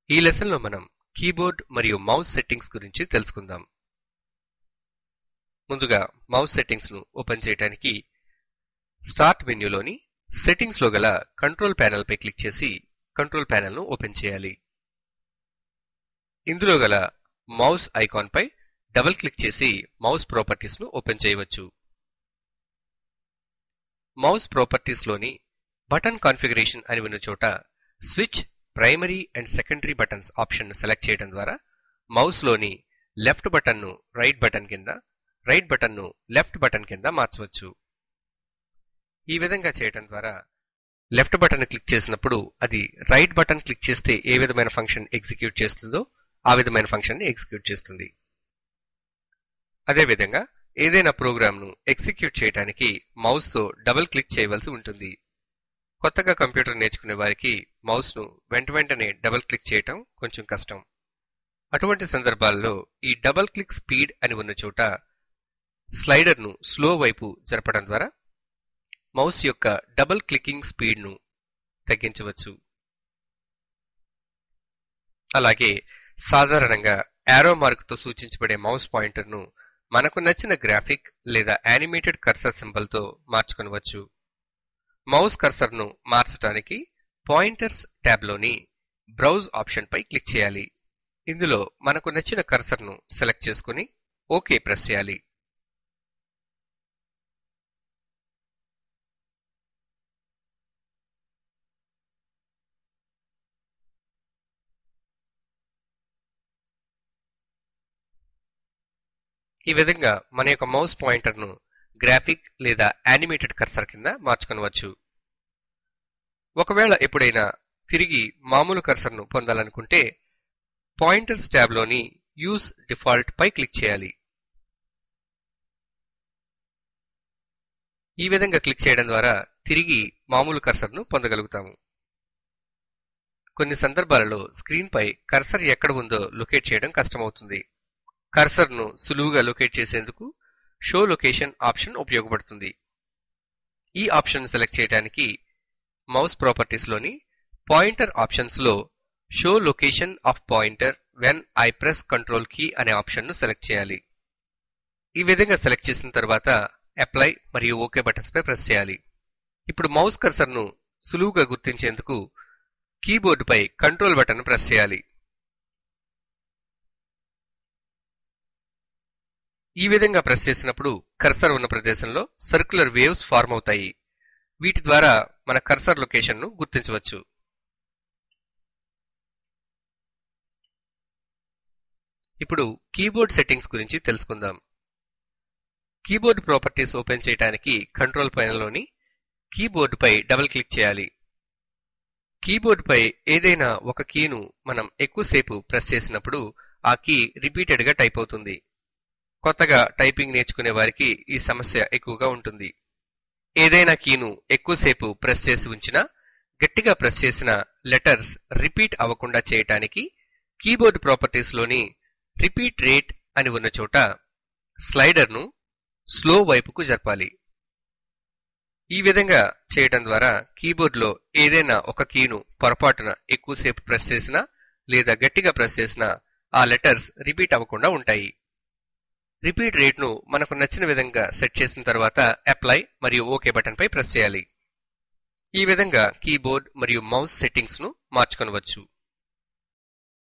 ఈ లెసన్లో మనం కీబోర్డ్ మరియు మౌస్ సెట్టింగ్స్ గురించి తెలుసుకుందాం ముందుగా మౌస్ సెట్టింగ్స్ ను ఓపెన్ చేయడానికి స్టార్ట్ మెన్యూలోని సెట్టింగ్స్ లో గల కంట్రోల్ ప్యానెల్ పై క్లిక్ చేసి కంట్రోల్ ప్యానెల్ ను ఓపెన్ చేయాలి ఇందులో గల మౌస్ ఐకాన్ పై డబుల్ క్లిక్ చేసి మౌస్ ప్రాపర్టీస్ ను ఓపెన్ చేయవచ్చు మౌస్ ప్రాపర్టీస్ లోని బటన్ కాన్ఫిగరేషన్ అని ఉన్న చోట switch primary and secondary buttons option ను సెలెక్ట్ చేయడం ద్వారా మౌస్ లోని లెఫ్ట్ బటన్ ను రైట్ బటన్ కింద రైట్ బటన్ ను లెఫ్ట్ బటన్ కింద మార్చవచ్చు ఈ విధంగా చేయడం ద్వారా లెఫ్ట్ బటన్ క్లిక్ చేసినప్పుడు అది రైట్ బటన్ క్లిక్ చేస్తే ఏ విధమైన ఫంక్షన్ ఎగ్జిక్యూట్ చేస్తుందో ఆ విధమైన ఫంక్షన్ ని ఎగ్జిక్యూట్ చేస్తుంది అదేవిధంగా ఏదైనా ప్రోగ్రామ్ ను ఎగ్జిక్యూట్ చేయడానికి మౌస్ తో డబుల్ క్లిక్ చేయవలసి ఉంటుంది కొత్తగా కంప్యూటర్ నేర్చుకునే వారికి మౌస్ ను వెంట వెంటనే డబుల్ క్లిక్ చేయటం కొంచెం కష్టం అటువంటి సందర్భాల్లో ఈ డబుల్ క్లిక్ స్పీడ్ అని ఉన్న చోట స్లైడర్ ను స్లో వైపు జరపడం ద్వారా మౌస్ యొక్క డబుల్ క్లికింగ్ స్పీడ్ ను తగ్గించవచ్చు అలాగే సాధారణంగా యారో మార్క్ తో సూచించబడే మౌస్ పాయింటర్ ను మనకు నచ్చిన గ్రాఫిక్ లేదా యానిమేటెడ్ కర్సర్ సింబల్ తో మార్చుకొనవచ్చు మౌస్ కర్సర్ ను మార్చడానికి పాయింటర్స్ ట్యాబ్ లోని బ్రౌజ్ ఆప్షన్ పై క్లిక్ చేయాలి ఇందులో మనకు నచ్చిన కర్సర్ ను సెలెక్ట్ చేసుకుని ఓకే ప్రెస్ చేయాలి ఈ విధంగా మన యొక్క మౌస్ పాయింటర్ ను గ్రాఫిక్ లేదా యానిమేటెడ్ కర్సర్ కింద మార్చుకొనవచ్చు ఒకవేళ ఎప్పుడైనా తిరిగి మామూలు కర్సర్ ను పొందాలనుకుంటే పాయింటర్స్ ట్యాబ్ లోని యూస్ డిఫాల్ట్ పై క్లిక్ చేయాలి ఈ విధంగా క్లిక్ చేయడం ద్వారా తిరిగి మామూలు కర్సర్ ను పొందగలుగుతాము కొన్ని సందర్భాలలో స్క్రీన్ పై కర్సర్ ఎక్కడ ఉందో లొకేట్ చేయడం కష్టమవుతుంది కర్సర్ ను సులువుగా లొకేట్ చేసేందుకు షో లొకేషన్ ఆప్షన్ ఉపయోగపడుతుంది ఈ ఆప్షన్ సెలెక్ట్ చేయడానికి మౌస్ ప్రాపర్టీస్ లోని పాయింటర్ ఆప్షన్స్ లో show location of pointer when I press control key అనే ఆప్షన్ ను సెలెక్ట్ చేయాలి ఈ విధంగా సెలెక్ట్ చేసిన తర్వాత అప్లై మరియు ఓకే బటన్స్ పై ప్రెస్ చేయాలి ఇప్పుడు మౌస్ కర్సర్ ను సులువుగా గుర్తించేందుకు కీబోర్డు పై కంట్రోల్ బటన్ ప్రెస్ చేయాలి ఈ విధంగా ప్రెస్ చేసినప్పుడు కర్సర్ ఉన్న ప్రదేశంలో సర్క్యులర్ వేవ్స్ ఫార్మ్ అవుతాయి వీటి ద్వారా మన కర్సర్ లొకేషన్ ను గుర్తించవచ్చు ఇప్పుడు కీబోర్డ్ సెట్టింగ్స్ గురించి తెలుసుకుందాం కీబోర్డ్ ప్రాపర్టీస్ ఓపెన్ చేయడానికి కంట్రోల్ లోని కీబోర్డ్ పై డబుల్ క్లిక్ చేయాలి కీబోర్డ్ పై ఏదైనా ఒక కీను మనం ఎక్కువసేపు ప్రెస్ చేసినప్పుడు ఆ కీ రిపీటెడ్ గా టైప్ అవుతుంది కొత్తగా టైపింగ్ నేర్చుకునే వారికి ఈ సమస్య ఎక్కువగా ఉంటుంది ఏదైనా కీను ఎక్కువసేపు ప్రెస్ చేసి ఉంచినా గట్టిగా ప్రెస్ చేసిన లెటర్స్ రిపీట్ అవ్వకుండా చేయటానికి కీబోర్డ్ ప్రాపర్టీస్ లోని రిపీట్ రేట్ అని ఉన్న చోట స్లైడర్ ను స్లో వైపుకు జరపాలి ఈ విధంగా చేయడం ద్వారా కీబోర్డ్లో ఏదైనా ఒక కీను పొరపాటున ఎక్కువసేపు ప్రెస్ చేసినా లేదా గట్టిగా ప్రెస్ చేసినా ఆ లెటర్స్ రిపీట్ అవ్వకుండా ఉంటాయి రిపీట్ రేట్ ను మనకు నచ్చిన విధంగా సెట్ చేసిన తర్వాత అప్లై మరియు ఓకే బటన్ పై ప్రెస్ చేయాలి ఈ విధంగా కీబోర్డ్ మరియు మౌస్ సెట్టింగ్స్ ను మార్చుకొనవచ్చు